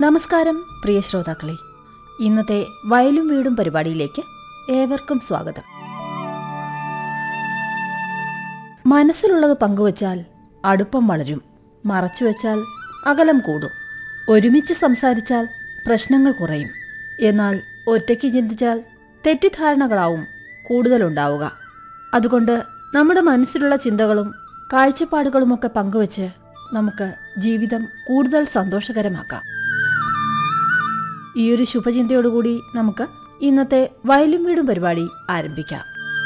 നമസ്കാരം പ്രിയ ശ്രോതാക്കളെ ഇന്നത്തെ വയലും വീടും പരിപാടിയിലേക്ക് ഏവർക്കും സ്വാഗതം മനസ്സിലുള്ളത് പങ്കുവച്ചാൽ അടുപ്പം വളരും മറച്ചുവെച്ചാൽ അകലം കൂടും ഒരുമിച്ച് സംസാരിച്ചാൽ പ്രശ്നങ്ങൾ കുറയും എന്നാൽ ഒറ്റയ്ക്ക് ചിന്തിച്ചാൽ തെറ്റിദ്ധാരണകളാവും കൂടുതലുണ്ടാവുക അതുകൊണ്ട് നമ്മുടെ മനസ്സിലുള്ള ചിന്തകളും കാഴ്ചപ്പാടുകളുമൊക്കെ പങ്കുവച്ച് നമുക്ക് ജീവിതം കൂടുതൽ സന്തോഷകരമാക്കാം ഈ ഒരു ശുഭചിന്തയോടുകൂടി നമുക്ക് ഇന്നത്തെ വയലും വീടും പരിപാടി ആരംഭിക്കാം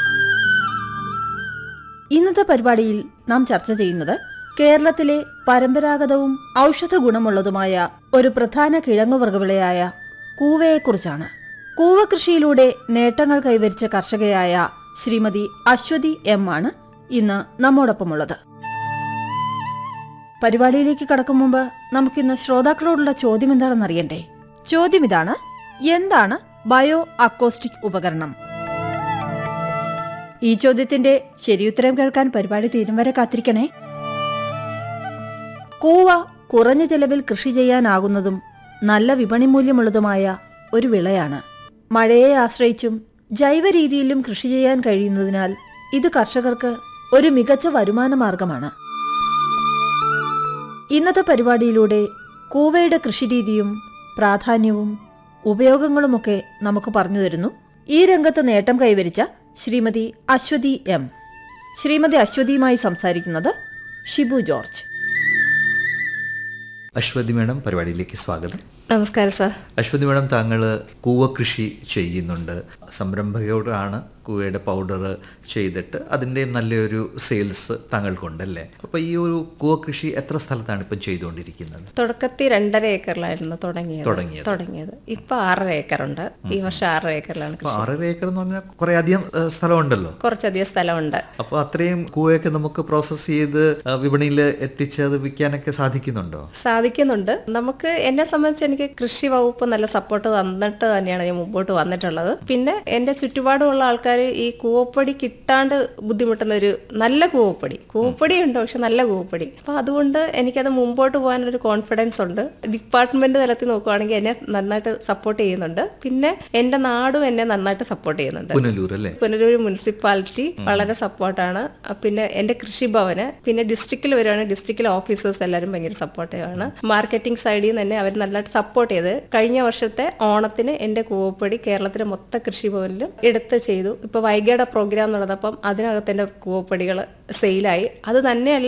ഇന്നത്തെ പരിപാടിയിൽ നാം ചർച്ച ചെയ്യുന്നത് കേരളത്തിലെ പരമ്പരാഗതവും ഔഷധ ഗുണമുള്ളതുമായ ഒരു പ്രധാന കിഴങ്ങുവർഗവിളയായ കൂവയെക്കുറിച്ചാണ് കൂവ കൃഷിയിലൂടെ നേട്ടങ്ങൾ കൈവരിച്ച കർഷകയായ ശ്രീമതി അശ്വതി എം ആണ് ഇന്ന് നമ്മോടൊപ്പമുള്ളത് പരിപാടിയിലേക്ക് കടക്കും മുമ്പ് നമുക്കിന്ന് ശ്രോതാക്കളോടുള്ള ചോദ്യം എന്താണെന്ന് അറിയണ്ടേ ചോദ്യം ഇതാണ് എന്താണ് ബയോ അക്കോസ്റ്റിക് ഉപകരണം ഈ ചോദ്യത്തിന്റെ ശരിയുത്തരം കേൾക്കാൻ പരിപാടി തീരും വരെ കാത്തിരിക്കണേ കൂവ കുറഞ്ഞ ചെലവിൽ കൃഷി ചെയ്യാനാകുന്നതും നല്ല വിപണി മൂല്യമുള്ളതുമായ ഒരു വിളയാണ് മഴയെ ആശ്രയിച്ചും ജൈവ രീതിയിലും കൃഷി ചെയ്യാൻ കഴിയുന്നതിനാൽ ഇത് കർഷകർക്ക് ഒരു മികച്ച വരുമാന മാർഗമാണ് ഇന്നത്തെ പരിപാടിയിലൂടെ കൂവയുടെ കൃഷിരീതിയും പ്രാധാന്യവും ഉപയോഗങ്ങളുമൊക്കെ നമുക്ക് പറഞ്ഞു തരുന്നു ഈ രംഗത്ത് നേട്ടം കൈവരിച്ച ശ്രീമതി അശ്വതി എം ശ്രീമതി അശ്വതിയുമായി സംസാരിക്കുന്നത് ഷിബു ജോർജ് അശ്വതി മേഡം പരിപാടിയിലേക്ക് സ്വാഗതം നമസ്കാരം സാർ അശ്വതി മേഡം താങ്കൾ കൂവ കൃഷി ചെയ്യുന്നുണ്ട് സംരംഭകയോടാണ് കൂവയുടെ പൗഡർ ചെയ്തിട്ട് അതിൻ്റെ നല്ലൊരു സെയിൽസ് താങ്കൾക്കുണ്ടല്ലേ അപ്പോൾ ഈ ഒരു കൂവ കൃഷി എത്ര സ്ഥലത്താണ് ഇപ്പം ചെയ്തുകൊണ്ടിരിക്കുന്നത് തുടക്കത്തിൽ രണ്ടര ഏക്കറിലായിരുന്നു തുടങ്ങിയത് തുടങ്ങിയത്. തുടങ്ങിയത് ഇപ്പൊ ആറര ഏക്കറുണ്ട് ഈ വർഷം ആറര ഏക്കറിലാണ് അപ്പോൾ കൃഷി ആറര ഏക്കർ എന്ന് പറഞ്ഞാൽ കുറേ അധികം ഏഹ്, സ്ഥലമുണ്ടല്ലോ കുറച്ചധികം സ്ഥലമുണ്ട് അപ്പോൾ അത്രയും കൂവയൊക്കെ നമുക്ക് പ്രോസസ്സ് ചെയ്ത് ഏഹ്, വിപണിയിൽ എത്തിച്ച് അത് വിൽക്കാനൊക്കെ സാധിക്കുന്നുണ്ടോ സാധിക്കുന്നുണ്ട് നമുക്ക് എന്നെ സംബന്ധിച്ച് എനിക്ക് കൃഷി വകുപ്പ് നല്ല സപ്പോർട്ട് തന്നിട്ട് തന്നെയാണ് ഞാൻ മുമ്പോട്ട് വന്നിട്ടുള്ളത് പിന്നെ എന്റെ ചുറ്റുപാടുമുള്ള ആൾക്കാർ ഈ കൂവപ്പൊടി കിട്ടാണ്ട് ബുദ്ധിമുട്ടുന്ന ഒരു നല്ല കൂവപ്പൊടി കൂവപ്പൊടി ഉണ്ട് പക്ഷെ നല്ല കൂവപ്പൊടി അപ്പൊ അതുകൊണ്ട് എനിക്കത് മുമ്പോട്ട് പോകാനൊരു കോൺഫിഡൻസ് ഉണ്ട് ഡിപ്പാർട്ട്മെന്റ് തലത്തിൽ നോക്കുവാണെങ്കിൽ എന്നെ നന്നായിട്ട് സപ്പോർട്ട് ചെയ്യുന്നുണ്ട് പിന്നെ എന്റെ നാടും എന്നെ നന്നായിട്ട് സപ്പോർട്ട് ചെയ്യുന്നുണ്ട് പുനലൂർ അല്ലേ പുനലൂർ മുനിസിപ്പാലിറ്റി വളരെ സപ്പോർട്ടാണ് പിന്നെ എന്റെ കൃഷിഭവന് പിന്നെ ഡിസ്ട്രിക്റ്റിൽ വരുവാണെങ്കിൽ ഡിസ്ട്രിക്റ്റിലെ ഓഫീസേഴ്സ് എല്ലാവരും ഭയങ്കര സപ്പോർട്ടീവാണ് മാർക്കറ്റിംഗ് സൈഡിൽ നിന്ന് തന്നെ അവർ നല്ലതായിട്ട് സപ്പോർട്ട് ചെയ്ത് കഴിഞ്ഞ വർഷത്തെ ഓണത്തിന് എന്റെ കൂവപ്പൊടി കേരളത്തിലെ മൊത്ത കൃഷിഭവനിലും എടുത്ത് ചെയ്തു ഇപ്പൊ വൈഗയുടെ പ്രോഗ്രാം നടന്നപ്പം അതിനകത്ത് എന്റെ കൂവപ്പൊടികൾ സെയിലായി അത് തന്നെയല്ല